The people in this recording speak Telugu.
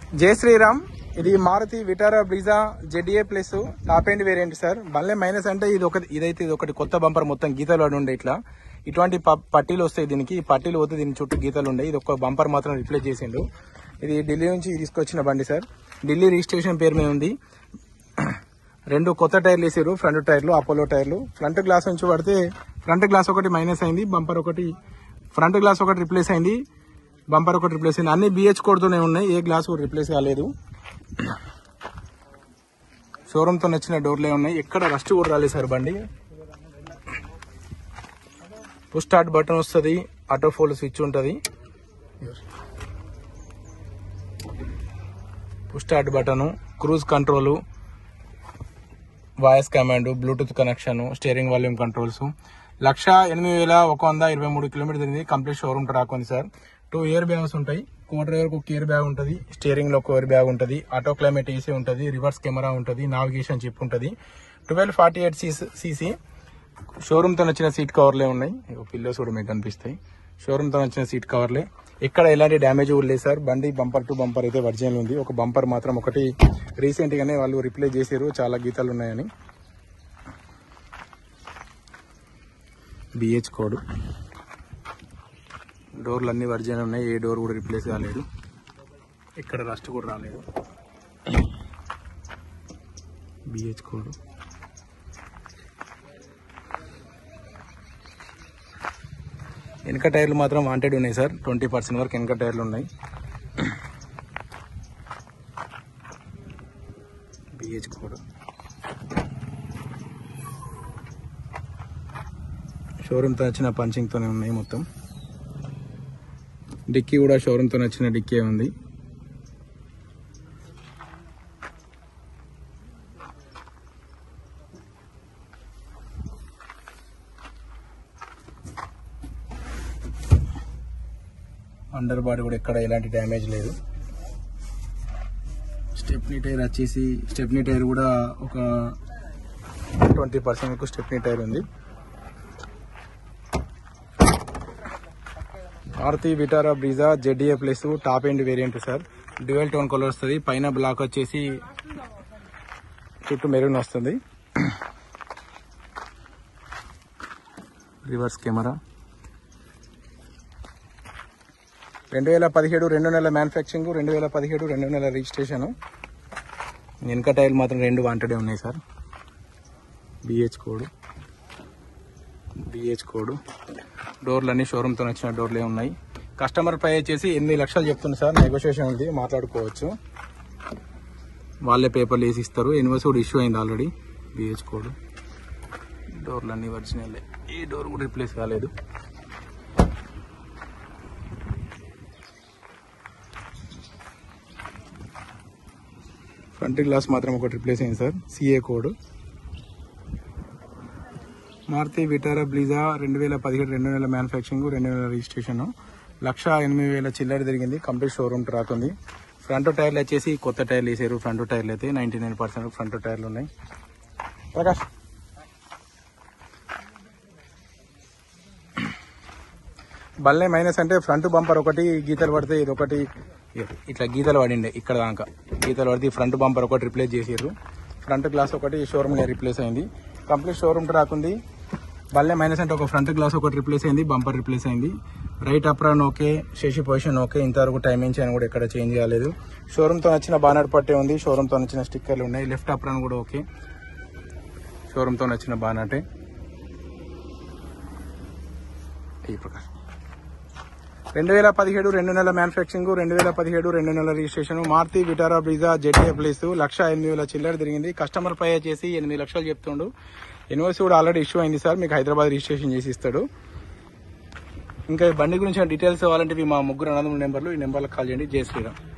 జై శ్రీరామ్ ఇది Maruti Vitara Brezza Z A plus top end variant sir మళ్ళీ మైనస్ అంటే ఇది ఒకటి ఇదైతే ఇది ఒకటి కొత్త బంపర్ మొత్తం గీతలు పడి ఉండే ఇట్లా ఇటువంటి ప- పట్టీలు వస్తాయి దీనికి ఈ పట్టీలు పోతే దీని చుట్టూ గీతలు ఉండే ఇది ఒక బంపర్ మాత్రం రిప్లేస్ చేసిండు ఇది ఢిల్లీ నుంచి తీసుకొచ్చిన బండి సార్ ఢిల్లీ రిజిస్ట్రేషన్ పేరు మీద ఉంది రెండు కొత్త టైర్లు వేసారు ఫ్రంట్ టైర్లు అపోలో టైర్లు ఫ్రంట్ గ్లాస్ నుంచి పడితే ఫ్రంట్ గ్లాస్ ఒకటి మైనస్ అయింది బంపర్ ఒకటి ఫ్రంట్ గ్లాస్ ఒకటి రిప్లేస్ అయింది బంపర్ ఒకటి రిప్లేస్ అయింది అన్ని బిహెచ్ కోడ్తోనే ఉన్నాయి ఏ గ్లాస్ కూడా రిప్లేస్ కాలేదు షోరూమ్ తో వచ్చిన డోర్లే ఉన్నాయి ఎక్కడ రస్ట్ కూడా రాలేదు సార్ బండి పుష్ స్టార్ట్ బటన్ వస్తుంది ఆటో ఫోల్డ్ స్విచ్ ఉంటుంది push start button cruise control voice command bluetooth connection steering volume controls lakh ఎనిమిది వేల ఒక వంద ఇరవై మూడు కిలోమీటర్ తిరిగింది కంప్లీట్ షోరూమ్ ట్రాక్ ఉంది సార్ టూ ఇయర్ బ్యాగ్స్ ఉంటాయి కో డ్రైవర్ ఒక ఇయర్ బ్యాగ్ ఉంటుంది స్టీరింగ్ లో ఒక ఇయర్ బ్యాగ్ ఉంటుంది ఆటో క్లైమేట్ ఏసీ ఉంటుంది రివర్స్ కెమెరా ఉంటుంది నావిగేషన్ చిప్ ఉంటుంది twelve forty eight CC showroom తో వచ్చిన సీట్ కవర్లే ఉన్నాయి పిల్లోస్ కూడా మీకు కనిపిస్తాయి షోరూమ్ తో వచ్చిన సీట్ కవర్లే ఎక్కడ ఎలాంటి డ్యామేజ్ కూడా లేదు సార్ బండి బంపర్ టు బంపర్ అయితే ఒరిజినల్ ఉంది ఒక బంపర్ మాత్రం ఒకటి రీసెంట్ గానే వాళ్ళు రిప్లేస్ చేశారు చాలా గీతాలు ఉన్నాయని బిహెచ్ కోడ్ డోర్లు అన్ని ఒరిజినల్ ఉన్నాయి ఏ డోర్ కూడా రిప్లేస్ కాలేదు ఇక్కడ రస్ట్ కూడా రాలేదు బిహెచ్ కోడ్ వెనక టైర్లు మాత్రం వాంటెడ్ ఉన్నాయి సార్ ట్వంటీ పర్సెంట్ వరకు వెనక టైర్లు ఉన్నాయి బిహెచ్ కోడ్ షోరూమ్తో వచ్చిన పంచింగ్తోనే ఉన్నాయి మొత్తం డిక్కీ కూడా షోరూమ్తో వచ్చిన డిక్కీ ఉంది అండర్ బాడీ కూడా ఎక్కడ ఎలాంటి డ్యామేజ్ లేదు స్టెప్నీ టైర్ వచ్చేసి స్టెప్నీ టైర్ కూడా ఒక ట్వంటీ పర్సెంట్ వరకు స్టెప్నీ టైర్ ఉంది Maruti Vitara Brezza Z A plus top end variant sir dual tone colour వస్తుంది పైన బ్లాక్ వచ్చేసి చుట్టూ మెరూన్ వస్తుంది రివర్స్ కెమెరా రెండు వేల పదిహేడు రెండు నెలల మ్యానుఫ్యాక్చరింగ్ రెండు వేల పదిహేడు రెండు నెలల రిజిస్ట్రేషన్ వెనక టైర్లు మాత్రం రెండు వాంటెడే ఉన్నాయి sir BH code BH code డోర్లు అన్ని షోరూమ్తో వచ్చిన డోర్లే ఉన్నాయి కస్టమర్ పై వచ్చేసి ఎనిమిది లక్షలు చెప్తుంది సార్ నెగోషియేషన్ ఉంది మాట్లాడుకోవచ్చు వాళ్ళే పేపర్లు వేసి ఇస్తారు ఎన్వస్ కూడా ఇష్యూ అయింది ఆల్రెడీ బిహెచ్ కోడ్ డోర్లు అన్ని ఒరిజినల్ ఏ డోర్ కూడా రిప్లేస్ కాలేదు ఫ్రంట్ గ్లాస్ మాత్రం ఒకటి రిప్లేస్ అయింది sir C A code Maruti Vitara Brezza రెండు వేల పదిహేడు రెండు నెలల మ్యానుఫ్యాక్చరింగ్ రెండు నెలల రిజిస్ట్రేషన్ లక్ష ఎనిమిది వేల చిల్లర తిరిగింది కంప్లీట్ షోరూమ్ ట్రాక్ ఉంది ఫ్రంట్ టైర్లు వచ్చేసి కొత్త టైర్లు వేసారు ఫ్రంట్ టైర్లు అయితే నైంటీ నైన్ పర్సెంట్ ఫ్రంట్ టైర్లు ఉన్నాయి ప్రకాష్ బల్లే మైనస్ అంటే ఫ్రంట్ బంపర్ ఒకటి గీతలు పడితే ఇది ఒకటి ఇట్లా గీతలు పడిండే ఇక్కడ దాకా గీతలు పడితే ఫ్రంట్ బంపర్ ఒకటి రిప్లేస్ చేసారు ఫ్రంట్ గ్లాస్ ఒకటి షోరూమ్ రిప్లేస్ అయింది కంప్లీట్ షోరూమ్ ట్రాక్ ఉంది బల్లే మైనస్ అంటే ఒక ఫ్రంట్ గ్లాస్ ఒకటి రిప్లేస్ అయింది బంపర్ రిప్లేస్ అయింది రైట్ అప్రాన్ ఓకే శేషి పొజిషన్ ఓకే ఇంతవరకు టైమింగ్ అని కూడా ఎక్కడ చేంజ్ చేయలేదు షోరూమ్తో వచ్చిన బానర్ పట్టే ఉంది షోరూమ్తో వచ్చిన స్టిక్కర్లు ఉన్నాయి లెఫ్ట్ అప్రాన్ కూడా ఓకే షోరూమ్తో వచ్చిన బానటే ఈ ప్రకారం రెండు వేల పదిహేడు రెండు నెలల మ్యానుఫ్యాక్చరింగ్ రెండు వేల పదిహేడు రెండు నెలల registration Maruti Vitara Brezza Z A plus lakh ఎనిమిది వేల చిల్లర తిరిగింది కస్టమర్ పై చేసి ఎనిమిది లక్షలు చెప్తుండు యూనివర్సిటీ కూడా ఆల్రెడీ ఇష్యూ అయింది సార్ మీకు హైదరాబాద్ రిజిస్ట్రేషన్ చేసి ఇస్తాడు ఇంకా ఈ బండి గురించి డీటెయిల్స్ ఇవ్వాలంటే ఇవి మా ముగ్గురు అనందముల నెంబర్లు ఈ నెంబర్లకు కాల్ చేయండి జై శ్రీరామ్